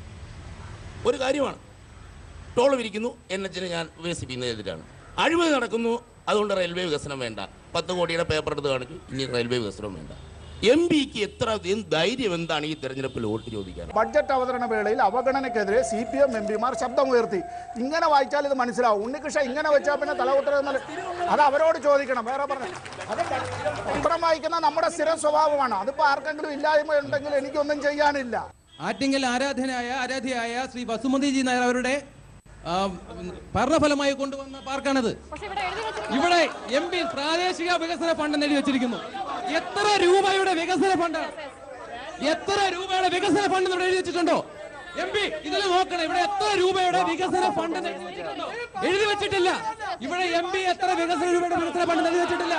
ഒരു കാര്യമാണ് ടോള് പിരിക്കുന്നു എൻ എച്ചിന് ഞാൻ വികസിപ്പിക്കുന്നതിനെതിരാണ് അഴിമതി നടക്കുന്നു അതുകൊണ്ട് റെയിൽവേ വികസനം വേണ്ട പത്ത് കോടിയുടെ പേപ്പർ എടുത്ത് കാണിച്ചു ഇനി റെയിൽവേ വികസനം വേണ്ട എം പിക്ക് എത്ര എന്ത് ധൈര്യം എന്താണ് ഈ തെരഞ്ഞെടുപ്പിൽ വോട്ട് ചോദിക്കാൻ ബഡ്ജറ്റ് അവതരണ വേളയിൽ അവഗണനയ്ക്കെതിരെ സി പി എം എം പിമാർ ശബ്ദമുയർത്തി ഇങ്ങനെ വായിച്ചാൽ ഇത് മനസ്സിലാവും ഉണ്ണികൃഷ്ണ ഇങ്ങനെ വെച്ചാൽ പിന്നെ തല ഉത്തരം അത് അവരോട് ചോദിക്കണം വേറെ പറഞ്ഞു അത് പത്രം വായിക്കുന്ന നമ്മുടെ സ്ഥിരം സ്വഭാവമാണ് അതിപ്പോൾ ആർക്കെങ്കിലും ഇല്ലായ്മ ഉണ്ടെങ്കിൽ എനിക്കൊന്നും ചെയ്യാനില്ല ആറ്റിങ്ങൽ ആരാധനായ ആരാധ്യയായ ശ്രീ വസുമതിജി നായർ അവരുടെ ആ, ഭരണഫലമായി കൊണ്ടുവന്ന പാർക്കാണിത് പക്ഷെ ഇവിടെ എഴുതി വെച്ചിരിക്കുന്നത് ഇവിടെ എം പി പ്രാദേശിക വികസന ഫണ്ട് നേടി വെച്ചിരിക്കുന്നു എത്ര രൂപയുടെ വികസന ഫണ്ടാണ് എത്ര രൂപയുടെ വികസന ഫണ്ട് ഇവിടെ എഴുതി വെച്ചിട്ടുണ്ടോ എം പി ഇതിൽ നോക്കണം ഇവിടെ എത്ര രൂപയുടെ വികസന ഫണ്ട് എഴുതി വെച്ചിട്ടുണ്ടോ എഴുതി വെച്ചിട്ടില്ല ഇവിടെ എം പി എത്ര വികസന രൂപയുടെ വികസന ഫണ്ട് എഴുതി വെച്ചിട്ടില്ല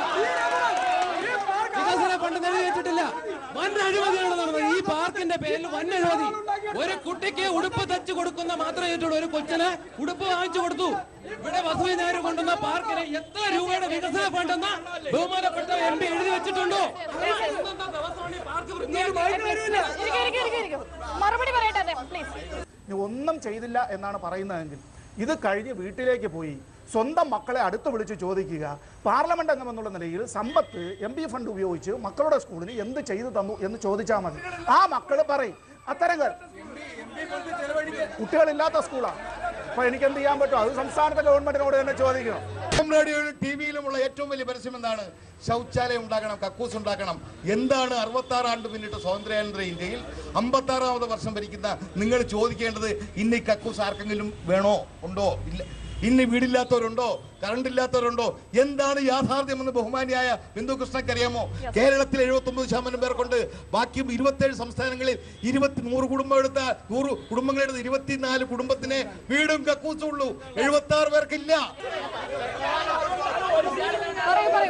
വികസന ഫണ്ട് എഴുതി വെച്ചിട്ടില്ല വൻ അഴിമതിയാണ് നടന്നത് ഈ പാർക്കിന്റെ പേരിൽ വൻ അഴിമതി ഒരു കുട്ടിക്ക് ഉടുപ്പ് തച്ച് കൊടുക്കുന്ന മാത്രമേ ചെയ്തിട്ടുള്ളൂ ഒരു കൊച്ചിന് ഉടുപ്പ് വാങ്ങിച്ചു കൊടുത്തു ഇവിടെ വസുവി നായർ കൊണ്ടുവന്ന പാർക്കിന് എത്ര രൂപയുടെ വികസന ഫണ്ടെന്ന് ബഹുമാനപ്പെട്ട എം പി എഴുതി വെച്ചിട്ടുണ്ടോ അന്നത്തെ ദിവസമാണ് ഈ പാർക്ക് വൃത്തിയാക്കി ഇരിക്കൂ, ഇരിക്കൂ, ഇരിക്കൂ, ഇരിക്കൂ. മറുപടി പറയട്ടെ അദ്ദേഹം പ്ലീസ് ഇനി ഒന്നും ചെയ്തില്ല എന്നാണ് പറയുന്നതെങ്കിൽ ഇത് കഴിഞ്ഞ് വീട്ടിലേക്ക് പോയി സ്വന്തം മക്കളെ അടുത്ത് വിളിച്ച് ചോദിക്കുക പാർലമെന്റ് അംഗം എന്നുള്ള നിലയിൽ സമ്പത്ത് എം പി ഫണ്ട് ഉപയോഗിച്ച് മക്കളുടെ സ്കൂളിന് എന്ത് ചെയ്തു തന്നു എന്ന് ചോദിച്ചാൽ മതി ആ മക്കൾ പറയും അത്തരങ്ങൾ കുട്ടികളില്ലാത്ത സ്കൂളാണ് അപ്പൊ എനിക്ക് എന്ത് ചെയ്യാൻ പറ്റും അത് സംസ്ഥാനത്തെ ഗവൺമെന്റിനോട് തന്നെ ചോദിക്കണം എം റേഡിയോയിലും ടി വിയിലുമുള്ള ഏറ്റവും വലിയ പരസ്യം എന്താണ് ശൗചാലയം ഉണ്ടാക്കണം കക്കൂസ് ഉണ്ടാക്കണം എന്താണ് അറുപത്തി ആറ് ആണ്ട് പിന്നിട്ട് സ്വാതന്ത്ര്യാനന്തര ഇന്ത്യയിൽ അമ്പത്തി ആറാമത് വർഷം ഭരിക്കുന്ന നിങ്ങൾ ചോദിക്കേണ്ടത് ഇന്ന് ഈ കക്കൂസ് ആർക്കെങ്കിലും വേണോ ഉണ്ടോ ഇല്ല ഇന്ന് വീടില്ലാത്തവരുണ്ടോ കറണ്ട് ഇല്ലാത്തവരുണ്ടോ എന്താണ് യാഥാർത്ഥ്യമെന്ന് ബഹുമാനിയായ ബിന്ദു കൃഷ്ണയ്ക്ക് അറിയാമോ കേരളത്തിൽ എഴുപത്തി ഒമ്പത് ശതമാനം പേർക്കുണ്ട് ബാക്കി ഇരുപത്തേഴ് സംസ്ഥാനങ്ങളിൽ ഇരുപത്തി നൂറ് കുടുംബം എടുത്ത നൂറ് കുടുംബങ്ങളെടുത്ത് ഇരുപത്തിനാല് കുടുംബത്തിന് വീടും കക്കൂസും ഉള്ളൂ എഴുപത്തി ആറ് പേർക്കില്ല പറയൂ പറയൂ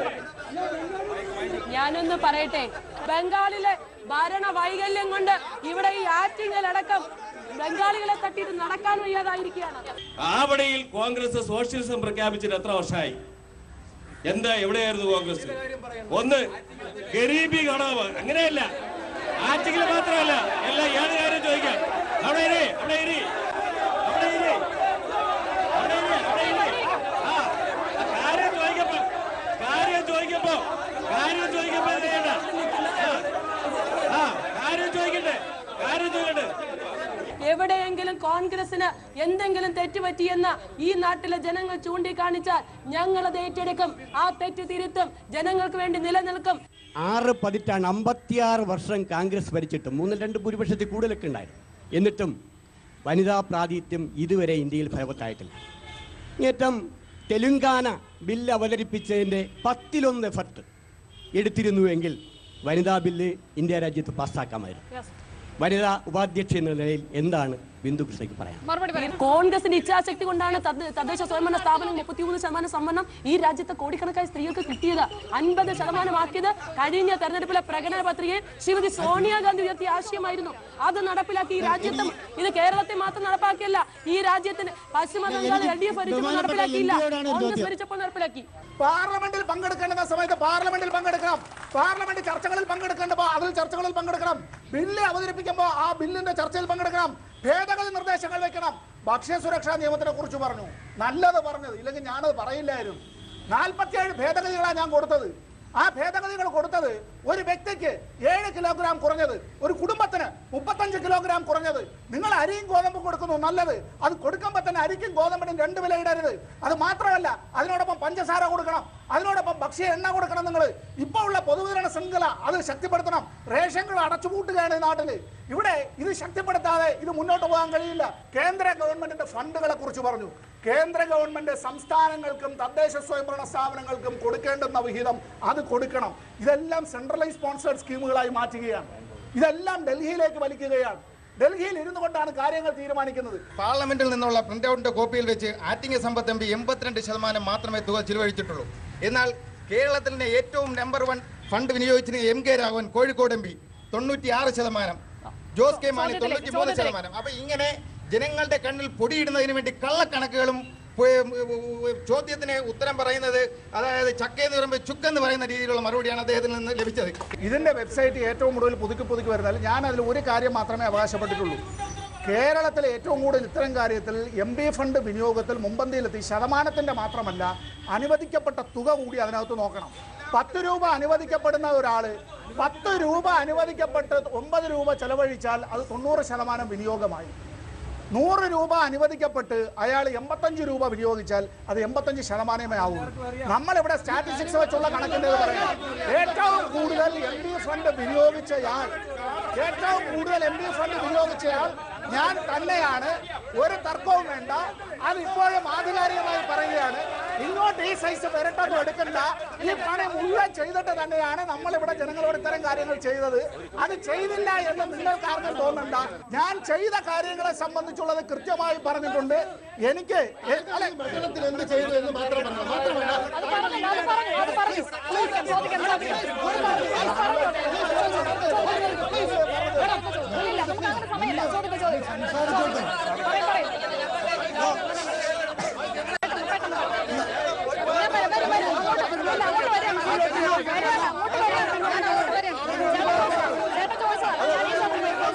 ഞാനൊന്ന് പറയട്ടെ ബംഗാളിലെ ഭരണ വൈകല്യം കൊണ്ട് ഇവിടെ ഈ ആറ്റിങ്ങലടക്കം ബംഗാളികളെ തട്ടിയിട്ട് നടക്കാൻ വയ്യാതായിരിക്കുകയാണ് ആവടിയിൽ കോൺഗ്രസ് സോഷ്യലിസം പ്രഖ്യാപിച്ചിട്ട് എത്ര വർഷമായി എന്താ എവിടെയായിരുന്നു കോൺഗ്രസ് ഒന്ന് ഗരീബി ഘടകം അങ്ങനെയല്ല ആറ്റിങ്ങിൽ മാത്രമല്ല എല്ലാ ഏത് കാര്യം ചോദിക്കാം അവിടെ ഇരി അവിടെ ഇരി അവിടെ ഇരി അവിടെ ഇരി അവിടെ ഇരി ആ കാര്യം ചോദിക്കപ്പോ കാര്യം ചോദിക്കപ്പോ കാര്യം ചോദിക്കപ്പോ എന്ത് ചെയ്യണ്ട ആ, ആ കാര്യം ചോദിക്കട്ടെ കാര്യം ചോദിക്കട്ടെ എവിടെയെങ്കിലും കോൺഗ്രസിന് എന്തെങ്കിലും തെറ്റ് പറ്റിയെന്ന് ഈ നാട്ടിലെ ജനങ്ങൾ ചൂണ്ടിക്കാണിച്ചാൽ ഞങ്ങൾ അത് ഏറ്റെടുക്കും ആ തെറ്റ് തിരുത്തും ജനങ്ങൾക്ക് വേണ്ടി നിലനിൽക്കും ആറ് പതിറ്റാണ്ട് അമ്പത്തിയാറ് വർഷം കോൺഗ്രസ് ഭരിച്ചിട്ടും മൂന്നിൽ രണ്ട് ഭൂരിപക്ഷത്തിൽ കൂടുതലൊക്കെ ഉണ്ടായിരുന്നു എന്നിട്ടും വനിതാ പ്രാതിനിധ്യം ഇതുവരെ ഇന്ത്യയിൽ ഫലവത്തായിട്ടില്ല ഏറ്റവും തെലുങ്കാന ബില്ല് അവതരിപ്പിച്ചതിൻ്റെ പത്തിലൊന്ന് എഫർട്ട് എടുത്തിരുന്നുവെങ്കിൽ വനിതാ ബില്ല് ഇന്ത്യ രാജ്യത്ത് പാസ്സാക്കാമായിരുന്നു വനിതാ ഉപാധ്യക്ഷ എന്ന നിലയിൽ എന്താണ് ബിന്ദു കൃഷ്ണയ്ക്ക് പറയാം മറുപടി പറയൂ കോൺഗ്രസിന്റെ ഇച്ഛാശക്തി കൊണ്ടാണ് തദ്ദ- തദ്ദേശ സ്വയംഭരണ സ്ഥാപനം മുപ്പത്തിമൂന്ന് ശതമാനം സംവരണം ഈ രാജ്യത്തെ കോടിക്കണക്കായ സ്ത്രീകൾക്ക് കിട്ടിയത് അൻപത് ശതമാനമാക്കിയത് കഴിഞ്ഞ തെരഞ്ഞെടുപ്പിലെ പ്രകടന പത്രികയിൽ ശ്രീമതി സോണിയാഗാന്ധി ഉയർത്തിയ ആശയമായിരുന്നു അത് നടപ്പിലാക്കി ഈ രാജ്യത്തും ഇത് കേരളത്തിൽ മാത്രം നടപ്പാക്കിയല്ല ഈ രാജ്യത്തിന് Paschim Bengal L D F ഭരിച്ചപ്പോൾ നടപ്പിലാക്കിയില്ല കോൺഗ്രസ് ഭരിച്ചപ്പോൾ നടപ്പിലാക്കി പാർലമെന്റിൽ പങ്കെടുക്കേണ്ട സമയത്ത് പാർലമെന്റിൽ പങ്കെടുക്കണം പാർലമെന്റ് ചർച്ചകളിൽ പങ്കെടുക്കേണ്ടപ്പോൾ അതിൽ ചർച്ചകളിൽ പങ്കെടുക്കണം ബില്ല് അവതരിപ്പിക്കുമ്പോൾ ആ ബില്ലിന്റെ ചർച്ചയിൽ പങ്കെടുക്കണം ഭേദഗതി നിർദ്ദേശങ്ങൾ വെക്കണം ഭക്ഷ്യസുരക്ഷാ നിയമത്തിനെ കുറിച്ച് പറഞ്ഞു നല്ലത് പറഞ്ഞത് ഇല്ലെങ്കിൽ ഞാനത് പറയില്ലായിരുന്നു നാൽപ്പത്തിയേഴ് ഭേദഗതികളാണ് ഞാൻ കൊടുത്തത് ആ ഭേദഗതികൾ കൊടുത്തത് ഒരു വ്യക്തിക്ക് ഏഴ് കിലോഗ്രാം കുറഞ്ഞത് ഒരു കുടുംബത്തിന് മുപ്പത്തഞ്ച് കിലോഗ്രാം കുറഞ്ഞത് നിങ്ങൾ അരിയും ഗോതമ്പും കൊടുക്കുന്നു നല്ലത് അത് കൊടുക്കുമ്പോൾ തന്നെ അരിക്കും ഗോതമ്പിനും രണ്ട് വില ഇടരുത് അത് മാത്രമല്ല അതിനോടൊപ്പം പഞ്ചസാര കൊടുക്കണം അതിനോടൊപ്പം ഭക്ഷ്യ എണ്ണ കൊടുക്കണം നിങ്ങൾ ഇപ്പോൾ ഉള്ള പൊതുവിതരണ ശൃംഖല അത് ശക്തിപ്പെടുത്തണം റേഷനുകൾ അടച്ചുപൂട്ടുകയാണ് ഈ നാട്ടിൽ ഇവിടെ ഇത് ശക്തിപ്പെടുത്താതെ ഇത് മുന്നോട്ട് പോകാൻ കഴിയില്ല കേന്ദ്ര ഗവൺമെന്റിന്റെ ഫണ്ടുകളെ കുറിച്ച് പറഞ്ഞു കേന്ദ്ര ഗവൺമെന്റ് സംസ്ഥാനങ്ങൾക്കും തദ്ദേശ സ്വയംഭരണ സ്ഥാപനങ്ങൾക്കും കൊടുക്കേണ്ടുന്ന വിഹിതം അത് കൊടുക്കണം ഇതെല്ലാം സെൻട്രലൈസ് സ്പോൺസേഡ് സ്കീമുകളായി മാറ്റുകയാണ് ഇതെല്ലാം ഡൽഹിയിലേക്ക് വലിക്കുകയാണ് ഡൽഹിയിൽ ഇരുന്നു കൊണ്ടാണ് കാര്യങ്ങൾ തീരുമാനിക്കുന്നത് പാർലമെന്റിൽ നിന്നുള്ള പ്രിന്റ് ഔട്ടിന്റെ കോപ്പിയിൽ വെച്ച് ആറ്റിങ്ങ സമ്പത്ത് എം പി എൺപത്തിരണ്ട് ശതമാനം മാത്രമേ തുക ചിലവഴിച്ചിട്ടുള്ളൂ എന്നാൽ കേരളത്തിലെ ഏറ്റവും നമ്പർ വൺ ഫണ്ട് വിനിയോഗിച്ചത് M K Raghavan Kozhikode M P തൊണ്ണൂറ്റി ആറ് ശതമാനം ജോസ് കെ മാണി തൊണ്ണൂറ്റി മൂന്ന് ശതമാനം അപ്പൊ ഇങ്ങനെ ജനങ്ങളുടെ കണ്ണിൽ പൊടിയിടുന്നതിന് വേണ്ടി കള്ളക്കണക്കുകളും പ്- ഉ- ചോദ്യത്തിന് ഉത്തരം പറയുന്നത് അതായത് ചക്കയെന്ന് പറയുമ്പോൾ ചുക്കെന്ന് പറയുന്ന രീതിയിലുള്ള മറുപടിയാണ് അദ്ദേഹത്തിൽ നിന്ന് ലഭിച്ചത് ഇതിന്റെ വെബ്സൈറ്റ് ഏറ്റവും കൂടുതൽ പുതുക്കി പുതുക്കി വരുന്നത് ഞാൻ അതിൽ ഒരു കാര്യം മാത്രമേ അവകാശപ്പെട്ടിട്ടുള്ളൂ കേരളത്തിലെ ഏറ്റവും കൂടുതൽ ഇത്തരം കാര്യത്തിൽ എം പി ഫണ്ട് വിനിയോഗത്തിൽ മുമ്പന്തിയിലെത്തി ശതമാനത്തിന്റെ മാത്രമല്ല അനുവദിക്കപ്പെട്ട തുക കൂടി അതിനകത്ത് നോക്കണം പത്ത് രൂപ അനുവദിക്കപ്പെടുന്ന ഒരാള് പത്ത് രൂപ അനുവദിക്കപ്പെട്ട് ഒമ്പത് രൂപ ചെലവഴിച്ചാൽ അത് തൊണ്ണൂറ് ശതമാനം വിനിയോഗമായി നൂറ് രൂപ അനുവദിക്കപ്പെട്ട് അയാൾ എൺപത്തഞ്ച് രൂപ വിനിയോഗിച്ചാൽ അത് എൺപത്തഞ്ച് ശതമാനമേ ആവുള്ളൂ നമ്മളിവിടെ സ്റ്റാറ്റിസ്റ്റിക്സ് വെച്ചുള്ള കണക്കിൻ്റെ പറയാം ഏറ്റവും കൂടുതൽ എം പി ഫണ്ട് വിനിയോഗിച്ചയാൾ ഏറ്റവും കൂടുതൽ എം പി ഫണ്ട് വിനിയോഗിച്ചയാൾ ഞാൻ തന്നെയാണ് ഒരു തർക്കവും വേണ്ട അത് ഇപ്പോഴും ആധികാരികമായി പറയുകയാണ് ഇങ്ങോട്ട് ഈ സൈസ് പെരട്ടൊന്നും എടുക്കണ്ട ഈ പണി മുഴുവൻ ചെയ്തിട്ട് തന്നെയാണ് നമ്മളിവിടെ ജനങ്ങളോട് ഇത്തരം കാര്യങ്ങൾ ചെയ്തത് അത് ചെയ്തില്ല എന്ന് നിങ്ങൾക്ക് ആർക്കും തോന്നണ്ട ഞാൻ ചെയ്ത കാര്യങ്ങളെ സംബന്ധിച്ചുള്ളത് കൃത്യമായി പറഞ്ഞിട്ടുണ്ട് എനിക്ക് എ- അല്ല, എന്ത് ചെയ്തു എന്ന് മാത്രം പറഞ്ഞു മാത്രമല്ല അത് പറഞ്ഞില്ല അത് പറഞ്ഞു അത് പറഞ്ഞു ചോദിക്കാം ചോദിക്കാം ചോദിക്കാം അത് പറഞ്ഞു ഇല്ല നമുക്ക് അങ്ങനെ സമയമില്ല ചോദിക്കാം ചോദിക്കാം പറയും പറയും ഞാൻ വരാം, വരും, വരും. അങ്ങോട്ട് ഇല്ല, അങ്ങോട്ട് വരാം. വരാം, അങ്ങോട്ട് വരാം. ഞാൻ അങ്ങോട്ട് വരാം. ചേട്ടൻ ചോദിച്ചതാ. ഞാൻ ഈ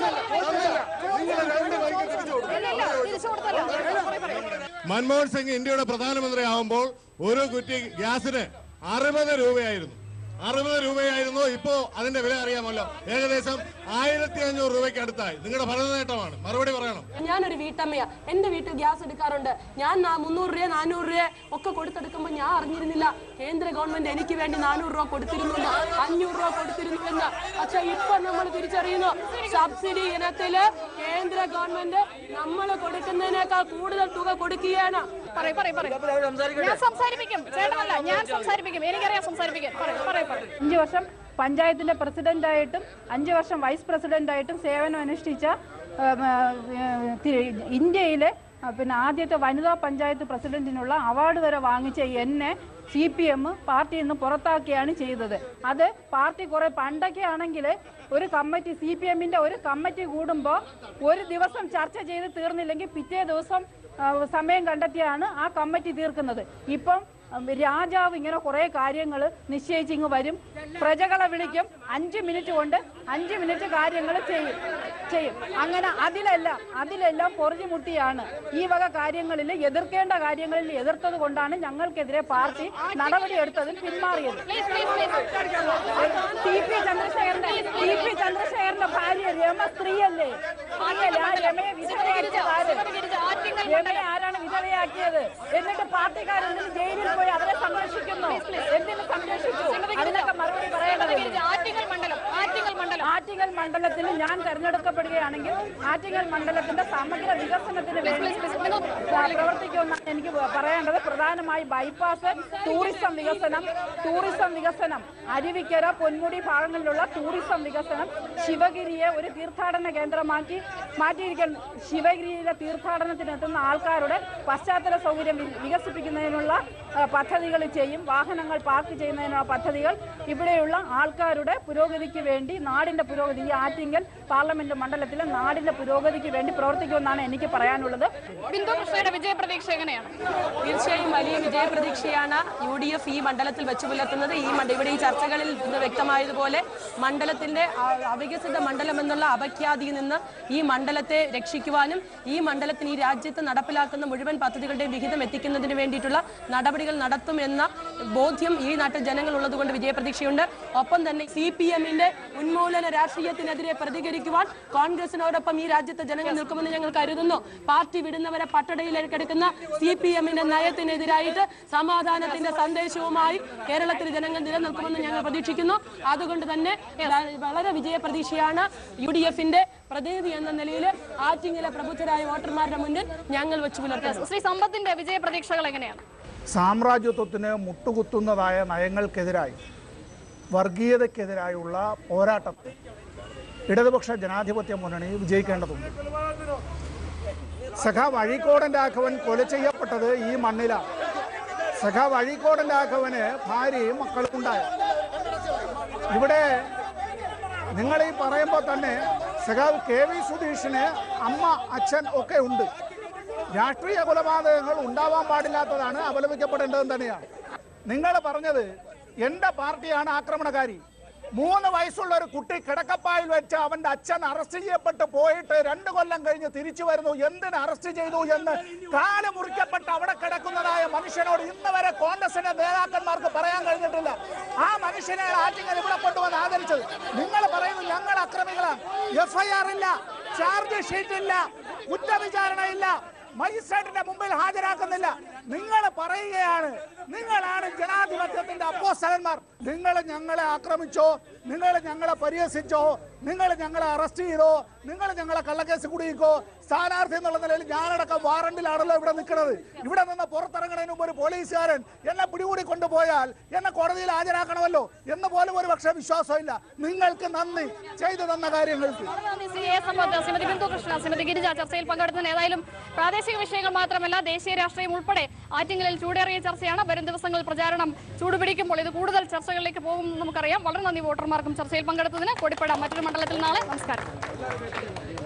സമയത്ത് ഇല്ല, ഇല്ല, തിരിച്ചു കൊടുത്തല്ലോ. പറയ്, പറയ്. മൻമോഹൻ സിംഗ് ഇന്ത്യയുടെ പ്രധാനമന്ത്രി ആവുമ്പോൾ ഒരു കുറ്റി ഗ്യാസിന് അറുപത് രൂപയായിരുന്നു അറുപത് രൂപയായിരുന്നു ഇപ്പോ അതിന്റെ വില അറിയാമല്ലോ ഏകദേശം ആയിരത്തി അഞ്ഞൂറ് രൂപയ്ക്ക് അടുത്തായി നിങ്ങളുടെ ഭരണ നേട്ടമാണ് മറുപടി പറയണം ഞാനൊരു വീട്ടമ്മയാ എന്റെ വീട്ടിൽ ഗ്യാസ് എടുക്കാറുണ്ട് ഞാൻ നാ- മുന്നൂറ് രൂപ നാനൂറ് രൂപ ഒക്കെ കൊടുത്തെടുക്കുമ്പോൾ ഞാൻ അറിഞ്ഞിരുന്നില്ല കേന്ദ്ര ഗവൺമെന്റ് എനിക്ക് വേണ്ടി നാനൂറ് രൂപ കൊടുത്തിരുന്നു എന്ന്, അഞ്ഞൂറ് രൂപ കൊടുത്തിരുന്നു എന്ന് പക്ഷെ ഇപ്പൊ നമ്മൾ തിരിച്ചറിയുന്നു സബ്സിഡി ഇനത്തില് കേന്ദ്ര ഗവൺമെന്റ് നമ്മൾ കൊടുക്കുന്നതിനേക്കാൾ കൂടുതൽ തുക കൊടുക്കുകയാണ് പറയ്, പറയ്, പറയ്. ഞാൻ സംസാരിപ്പിക്കും ചേട്ടനല്ല ഞാൻ സംസാരിപ്പിക്കും എനിക്കറിയാം സംസാരിപ്പിക്കാൻ പറയും പറയും പറയും അഞ്ച് വർഷം പഞ്ചായത്തിന്റെ പ്രസിഡന്റായിട്ടും അഞ്ച് വർഷം വൈസ് പ്രസിഡന്റായിട്ടും സേവനം അനുഷ്ഠിച്ച ഉം, ഏഹ്, തി- ഇന്ത്യയിലെ ആ, പിന്നെ ആദ്യത്തെ വനിതാ പഞ്ചായത്ത് പ്രസിഡന്റിനുള്ള അവാർഡ് വരെ വാങ്ങിച്ച എന്നെ സി പി എം പാർട്ടിയിൽ നിന്ന് പുറത്താക്കിയാണ് ചെയ്തത് അത് പാർട്ടി കുറെ പണ്ടൊക്കെ ആണെങ്കിൽ ഒരു കമ്മിറ്റി സി പി എമ്മിന്റെ ഒരു കമ്മിറ്റി കൂടുമ്പോൾ ഒരു ദിവസം ചർച്ച ചെയ്ത് തീർന്നില്ലെങ്കിൽ പിറ്റേ ദിവസം ആ, സമയം കണ്ടെത്തിയാണ് ആ കമ്മിറ്റി തീർക്കുന്നത് ഇപ്പം ഉം, രാജാവ് ഇങ്ങനെ കുറെ കാര്യങ്ങൾ നിശ്ചയിച്ചിങ്ങ് വരും പ്രജകളെ വിളിക്കും അഞ്ച് മിനിറ്റ് കൊണ്ട് അഞ്ച് മിനിറ്റ് കാര്യങ്ങൾ ചെയ്യും ചെയ്യും അങ്ങനെ അതിലെല്ലാം അതിലെല്ലാം പൊറുതിമുട്ടിയാണ് ഈ വക കാര്യങ്ങളിൽ എതിർക്കേണ്ട കാര്യങ്ങളിൽ എതിർത്തത് കൊണ്ടാണ് ഞങ്ങൾക്കെതിരെ പാർട്ടി നടപടിയെടുത്തതിൽ പിന്മാറിയത് ടി പി ചന്ദ്രശേഖരന്റെ ടി പി ചന്ദ്രശേഖരന്റെ ഭാര്യ രമ സ്ത്രീയല്ലേ സ്ത്രീയല്ലേ? ആ രമയെ വിധവയാക്കിയത് ആര്? രമയെ ആരാണ് വിധവയാക്കിയത് എന്നിട്ട് പാർട്ടിക്കാരെന്തിന് ജയിലിൽ പോയി അവരെ സംരക്ഷിക്കുന്നു എന്തിനു സംരക്ഷിച്ചു അതിനൊക്കെ മറുപടി പറയേണ്ടതില്ല ആറ്റിങ്ങൽ മണ്ഡലം ആറ്റിങ്ങൽ മണ്ഡലം ആറ്റിങ്ങൽ മണ്ഡലത്തിൽ ഞാൻ തെരഞ്ഞെടുക്കപ്പെടുകയാണെങ്കിൽ ആറ്റിങ്ങൽ മണ്ഡലത്തിന്റെ സമഗ്ര വികസനത്തിന് വേണ്ടി പ്രവർത്തിക്കുമെന്നാണ് എനിക്ക് പറയേണ്ടത് പ്രധാനമായി ബൈപ്പാസ് ടൂറിസം വികസനം ടൂറിസം വികസനം അരുവിക്കര പൊന്മുടി ഭാഗങ്ങളിലുള്ള ടൂറിസം വികസനം ശിവഗിരിയെ ഒരു തീർത്ഥാടന കേന്ദ്രമാക്കി മാറ്റിയിരിക്കാൻ ശിവഗിരിയിലെ തീർത്ഥാടനത്തിനെത്തുന്ന ആൾക്കാരുടെ പശ്ചാത്തല സൗകര്യം വി- വികസിപ്പിക്കുന്നതിനുള്ള ആ, പദ്ധതികൾ ചെയ്യും വാഹനങ്ങൾ പാർക്ക് ചെയ്യുന്നതിനുള്ള പദ്ധതികൾ ഇവിടെയുള്ള ആൾക്കാരുടെ പുരോഗതിക്ക് വേണ്ടി നാടിന്റെ പുരോഗതി ഈ ആറ്റിങ്ങൽ പാർലമെന്റ് മണ്ഡലത്തിലെ നാടിന്റെ പുരോഗതിക്ക് വേണ്ടി പ്രവർത്തിക്കുമെന്നാണ് എനിക്ക് പറയാനുള്ളത് ബിന്ദു കൃഷ്ണയുടെ വിജയപ്രതീക്ഷ എങ്ങനെയാണ് തീർച്ചയായും വലിയ വിജയപ്രതീക്ഷയാണ് യു ഡി എഫ് ഈ മണ്ഡലത്തിൽ വെച്ചു പുലർത്തുന്നത് ഈ മണ്ഡ ഇവിടെ ഈ ചർച്ചകളിൽ ഇന്ന് വ്യക്തമായതുപോലെ മണ്ഡലത്തിന്റെ ആ- അവികസിത മണ്ഡലം എന്നുള്ള അപഖ്യാതിയിൽ നിന്ന് ഈ മണ്ഡലത്തെ രക്ഷിക്കുവാനും ഈ മണ്ഡലത്തിന് ഈ രാജ്യത്ത് നടപ്പിലാക്കുന്ന മുഴുവൻ പദ്ധതികളുടെയും വിഹിതം എത്തിക്കുന്നതിന് വേണ്ടിയിട്ടുള്ള നടപടികൾ നടത്തുമെന്ന ബോധ്യം ഈ നാട്ടിൽ ജനങ്ങൾ ഉള്ളതുകൊണ്ട് വിജയപ്രതീക്ഷയുണ്ട് ഒപ്പം തന്നെ സി പി എമ്മിന്റെ ഉന്മൂലന രാഷ്ട്രീയത്തിനെതിരെ പ്രതികരിക്കുവാൻ കോൺഗ്രസിനോടൊപ്പം ഈ രാജ്യത്തെ ജനങ്ങൾ നിൽക്കുമെന്ന് ഞങ്ങൾ കരുതുന്നു പാർട്ടി വിടുന്നവരെ പട്ടടയിലേക്കെടുക്കുന്ന സി പി എമ്മിന്റെ നയത്തിനെതിരായിട്ട് സമാധാനത്തിന്റെ സന്ദേശവുമായി കേരളത്തിൽ ജനങ്ങൾ നിലനിൽക്കുമെന്ന് ഞങ്ങൾ പ്രതീക്ഷിക്കുന്നു അതുകൊണ്ട് തന്നെ വ- വളരെ വിജയപ്രതീക്ഷയാണ് യു ഡി എഫിന്റെ പ്രതിനിധി എന്ന നിലയിൽ ആറ്റിങ്ങിലെ പ്രബുദ്ധരായ വോട്ടർമാരുടെ മുന്നിൽ ഞങ്ങൾ വെച്ചു പുലർത്തുന്നു ശ്രീ സമ്പത്തിന്റെ വിജയപ്രതീക്ഷകൾ എങ്ങനെയാണ് സാമ്രാജ്യത്വത്തിന് മുട്ടുകുത്തുന്നതായ നയങ്ങൾക്കെതിരായി വർഗീയതയ്ക്കെതിരായുള്ള പോരാട്ടത്തിൽ ഇടതുപക്ഷ ജനാധിപത്യ മുന്നണി വിജയിക്കേണ്ടതുണ്ട് സഖാവ് അഴീക്കോടൻ രാഘവൻ കൊല ചെയ്യപ്പെട്ടത് ഈ മണ്ണിലാണ് സഖാവ് അഴീക്കോടൻ രാഘവന് ഭാര്യയും മക്കളും ഉണ്ടായി ഇവിടെ നിങ്ങൾ ഈ പറയുമ്പോൾ തന്നെ സഖാവ് കെ വി സുധീഷിന് അമ്മ അച്ഛൻ ഒക്കെ ഉണ്ട് രാഷ്ട്രീയ കൊലപാതകങ്ങൾ ഉണ്ടാവാൻ പാടില്ലാത്തതാണ് അപലപിക്കപ്പെടേണ്ടത് തന്നെയാണ് നിങ്ങൾ പറഞ്ഞത് എൻ്റെ പാർട്ടിയാണ് ആക്രമണകാരി മൂന്ന് വയസ്സുള്ള ഒരു കുട്ടി കിടക്കപ്പായിൽ വെച്ച് അവന്റെ അച്ഛൻ അറസ്റ്റ് ചെയ്യപ്പെട്ട് പോയിട്ട് രണ്ട് കൊല്ലം കഴിഞ്ഞ് തിരിച്ചു വരുന്നു എന്തിന് അറസ്റ്റ് ചെയ്തു എന്ന് കാല് മുറിക്കപ്പെട്ട് അവിടെ കിടക്കുന്നതായ മനുഷ്യനോട് ഇന്ന് വരെ കോൺഗ്രസിന്റെ നേതാക്കന്മാർക്ക് പറയാൻ കഴിഞ്ഞിട്ടില്ല ആ മനുഷ്യനെയാണ് ആറ്റിങ്ങൽ ഇവിടെ കൊണ്ടുവന്ന് ആദരിച്ചത് നിങ്ങൾ പറയുന്നു ഞങ്ങൾ അക്രമികളാണ് എഫ്ഐആർ ഇല്ല ചാർജ് ഷീറ്റ് ഇല്ല കുറ്റവിചാരണ ഇല്ല മജിസ്ട്രേറ്റിന്റെ മുമ്പിൽ ഹാജരാക്കുന്നില്ല നിങ്ങൾ പറയുകയാണ് നിങ്ങളാണ് ജനാധിപത്യത്തിന്റെ അപ്പോസ്തലന്മാർ നിങ്ങൾ ഞങ്ങളെ ആക്രമിച്ചോ നിങ്ങൾ ഞങ്ങളെ പരിഹസിച്ചോ നിങ്ങൾ ഞങ്ങളെ അറസ്റ്റ് ചെയ്തോ നിങ്ങൾ ഞങ്ങളെ കള്ളക്കേസ് കുടുങ്ങിക്കോ സ്ഥാനാർത്ഥി എന്നുള്ള നിലയിൽ ഞാനടക്കം വാറണ്ടിലാണല്ലോ ഇവിടെ നിൽക്കുന്നത് ഇവിടെ നിന്ന് പുറത്തിറങ്ങുന്നതിന് മുമ്പ് ഒരു പോലീസുകാരൻ എന്നെ പിടികൂടി കൊണ്ടുപോയാൽ എന്നെ കോടതിയിൽ ഹാജരാക്കണമല്ലോ എന്ന് പോലും ഒരു പക്ഷേ വിശ്വാസമില്ല നിങ്ങൾക്ക് നന്ദി ചെയ്തു തന്ന കാര്യങ്ങൾക്ക് വളരെ നന്ദി ശ്രീ എ സമ്പത്ത് ശ്രീമതി ബിന്ദു കൃഷ്ണ ശ്രീമതി ഗിരിജ ചർച്ചയിൽ പങ്കെടുത്തതിന് ഏതായാലും പ്രാദേശിക വിഷയങ്ങൾ മാത്രമല്ല ദേശീയ രാഷ്ട്രീയം ഉൾപ്പെടെ ആറ്റിങ്ങലിൽ ചൂടേറിയ ചർച്ചയാണ് വരും ദിവസങ്ങളിൽ പ്രചാരണം ചൂടുപിടിക്കുമ്പോൾ ഇത് കൂടുതൽ ചർച്ചകളിലേക്ക് പോകും എന്ന് നമുക്കറിയാം വളരെ നന്ദി വോട്ടർമാർക്കും ചർച്ചയിൽ പങ്കെടുത്തതിന് കോടിപ്പട മറ്റൊരു മണ്ഡലത്തിൽ നാളെ നമസ്കാരം